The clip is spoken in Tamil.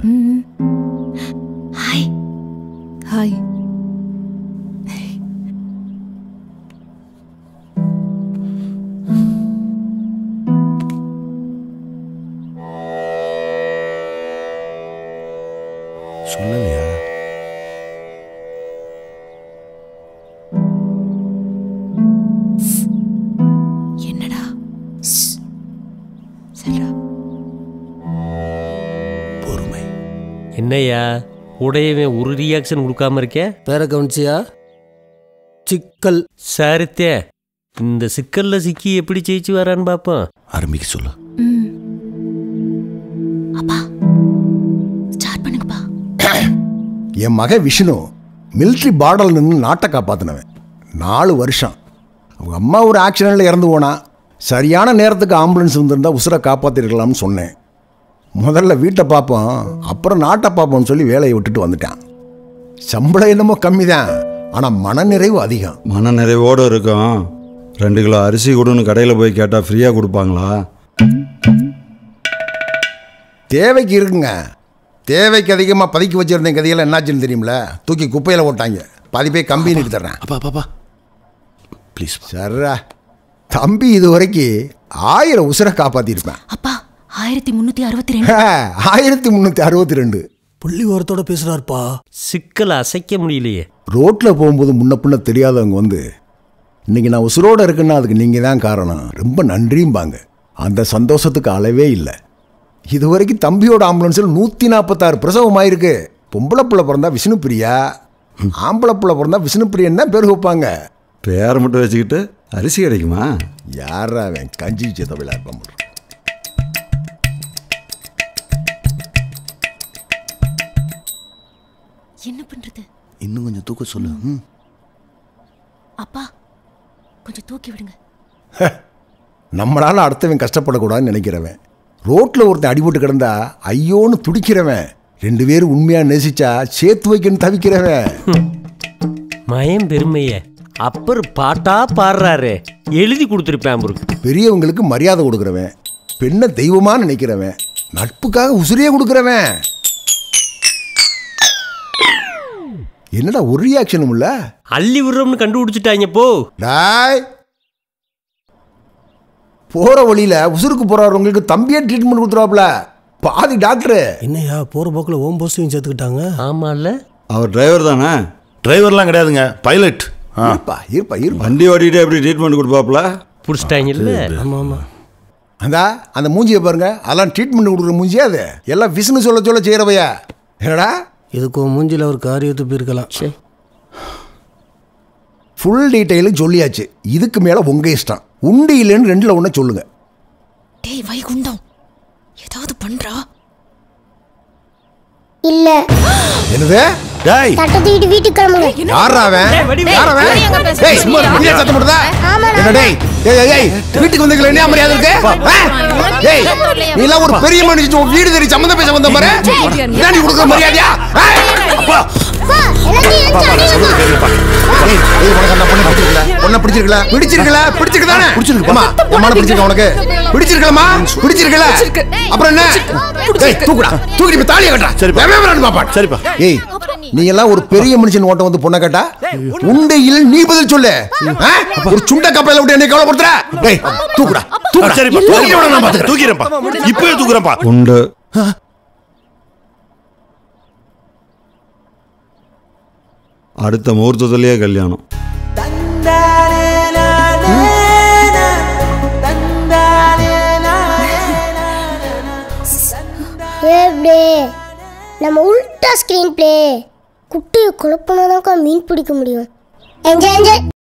ஹாய் ஹாய் சொல்லலையா என்னடா சொல்றா பொறுமை என்னய்யா உடையவன் ஒரு ரியாக்ஷன் கொடுக்காம இருக்கே பேர கவனிச்சியா சிக்கல் சரித்தே இந்த சிக்கல்ல சிக்கி எப்படி ஜெயிச்சு வரான்னு பார்ப்போம் ஆரம்பிக்க சொல்லு ம் அப்பா ஸ்டார்ட் பண்ணுங்கப்பா என் மகன் விஷ்ணு மிலிட்ரி பார்டர்ல நின்று நாட்டை காப்பாற்றினவன் நாலு வருஷம் அவங்க அம்மா ஒரு ஆக்சிடெண்ட்டில் இறந்து போனா சரியான நேரத்துக்கு ஆம்புலன்ஸ் வந்திருந்தா உசுரை காப்பாற்றிருக்கலாம்னு சொன்னேன் முதல்ல வீட்டை பார்ப்போம் அப்புறம் நாட்டை பார்ப்போம்னு சொல்லி வேலையை விட்டுட்டு வந்துட்டான் சம்பளம் என்னமோ கம்மி தான் ஆனால் மனநிறைவு அதிகம் மன நிறைவோடு இருக்கும் ரெண்டு கிலோ அரிசி கொடுன்னு கடையில் போய் கேட்டால் ஃப்ரீயாக கொடுப்பாங்களா தேவைக்கு இருக்குங்க தேவைக்கு அதிகமாக பதுக்கி வச்சிருந்த கதையெல்லாம் என்னாச்சுன்னு தெரியுமில தூக்கி குப்பையில் போட்டாங்க பாதி போய் கம்பெனிக்கு தர்றேன் அப்பா அப்பா அப்பா ப்ளீஸ் சர்ரா தம்பி இது வரைக்கும் ஆயிரம் உசுரை காப்பாற்றிருப்பேன் அப்பா ஆயிரத்தி முன்னூத்தி அறுபத்தி ரெண்டு ஆயிரத்தி முந்நூற்றி அறுபத்தி ரெண்டு புள்ளி ஓரத்தோட பேசுறாருப்பா சிக்கலை அசைக்க முடியலையே ரோட்டில் போகும்போது முன்ன பின்ன தெரியாதவங்க வந்து இன்னைக்கு நான் உசுரோட இருக்குன்னா அதுக்கு நீங்கள் தான் காரணம் ரொம்ப நன்றியும்பாங்க அந்த சந்தோஷத்துக்கு அளவே இல்லை இது வரைக்கும் தம்பியோட ஆம்புலன்ஸில் நூற்றி நாற்பத்தாறு பிரசவம் ஆயிருக்கு பொம்பளை பிள்ளை பிறந்தா விஷ்ணு பிரியா ஆம்பளை பிள்ளை பிறந்தா விஷ்ணு பிரியன் தான் பேர் வைப்பாங்க பேரை மட்டும் வச்சுக்கிட்டு அரிசி கிடைக்குமா யாரா அவன் கஞ்சி சிதவிழா இருப்பான் போல. என்ன பண்றது இன்னும் கொஞ்சம் தூக்க சொல்லு ம் அப்பா கொஞ்சம் தூக்கி விடுங்க நம்மளால அடுத்தவன் கஷ்டப்படக்கூடாதுன்னு நினைக்கிறவன் ரோட்டில் ஒருத்தன் அடிபட்டு கிடந்தா ஐயோன்னு துடிக்கிறவன் ரெண்டு பேரும் உண்மையாக நேசிச்சா சேர்த்து வைக்கன்னு தவிக்கிறவன் மயம் பெருமைய அப்பர் பாட்டா பாடுறாரு எழுதி கொடுத்துருப்பேன் அவருக்கு பெரியவங்களுக்கு மரியாதை கொடுக்குறவன் பெண்ணை தெய்வமாக நினைக்கிறவன் நட்புக்காக உசுரையே கொடுக்குறவன் என்னடா ஒரு ரியாக்ஷனும் இல்ல அள்ளி விடுறோம்னு கண்டுபிடிச்சிட்டாங்க போ டாய் போற வழியில உசுருக்கு போறவங்களுக்கு தம்பியே ட்ரீட்மெண்ட் கொடுத்துருவாப்ல பாதி டாக்டரு என்னையா போற போக்குல ஓம் போஸ்டையும் சேர்த்துக்கிட்டாங்க ஆமால்ல அவர் டிரைவர் தானே டிரைவர்லாம் கிடையாதுங்க பைலட் ஆ இருப்பா இருப்பா இருப்பா வண்டி ஓட்டிட்டு எப்படி ட்ரீட்மெண்ட் கொடுப்பாப்புல பிடிச்சிட்டாங்கல்ல ஆமா ஆமா அந்த அந்த மூஞ்சியை பாருங்க அதெல்லாம் ட்ரீட்மெண்ட் கொடுக்குற மூஞ்சியா அது எல்லாம் விஷ்ணு சொல்ல சொல்ல செய்கிறவையா என்னடா இதுக்கு உன் மூஞ்சில ஒரு காரியத்தை போயிருக்கலாம் ஃபுல் டீட்டெயிலும் சொல்லியாச்சு இதுக்கு மேலே உங்க இஷ்டம் உண்டு இல்லைன்னு ரெண்டில் ஒன்று சொல்லுங்க டேய் வைகுண்டம் ஏதாவது பண்றா இல்ல என்னது டேய் தட்டை தூக்கிட்டு வீட்டுக்கு கிளம்புங்க யாரா அவன் யாரா அவன் டேய் சும்மா இரு, நீயே சத்தம் போடுதா என்ன டேய் டேய் டேய், டேய் வீட்டுக்கு வந்தீங்களா என்ன மரியாதை இருக்கு ஆ? டேய் நீ எல்லாம் ஒரு பெரிய மனுஷன் உன் வீடு தெரி சம்மந்தம் பேச வந்த பாரு என்ன நீ கொடுக்குற மரியாதையா ஆ? அப்பா அப்பா, எல்லாத்தையும் எரிச்சு அடிங்கப்பா. ஏய், ஏய், உனக்கு அந்த பொண்ணை பிடிச்சிருக்கல பொண்ணை பிடிச்சிருக்கல பிடிச்சிருக்கல பிடிச்சிருக்கதானே பிடிச்சிருக்குமா அம்மா பிடிச்சிருக்க உனக்கு பிடிச்சிருக்கலமா பிடிச்சிருக்கல அப்புறம் என்ன ஏய் தூக்குடா தூக்கிட்டு போய் தாலியை கட்டா சரி பாப்பா சரிப்பா ஏய் நீ எல்லாம் ஒரு பெரிய மனுஷன் ஓட்ட வந்து பொண்ணை கேட்டா உண்டு இல்ல நீ பதில் சொல்லு ஆ? ஒரு சுண்ட கப்பையில விட்டு என்னை கவலைப்படுத்துற டேய் தூக்குடா தூக்குடா சரிப்பா தூக்கிட்டு விட நான் பாத்துக்கிறேன் தூக்கிறேன்ப்பா இப்பவே தூக்குறேன்ப்பா உண்டு அடுத்த முகூர்த்தத்திலேயே கல்யாணம் எப்படி நம்ம உல்டா ஸ்கிரீன் பிளே குட்டியை குழப்பினாதாக்கா மீன் பிடிக்க முடியும் என்ஜாய் என்ஜாய்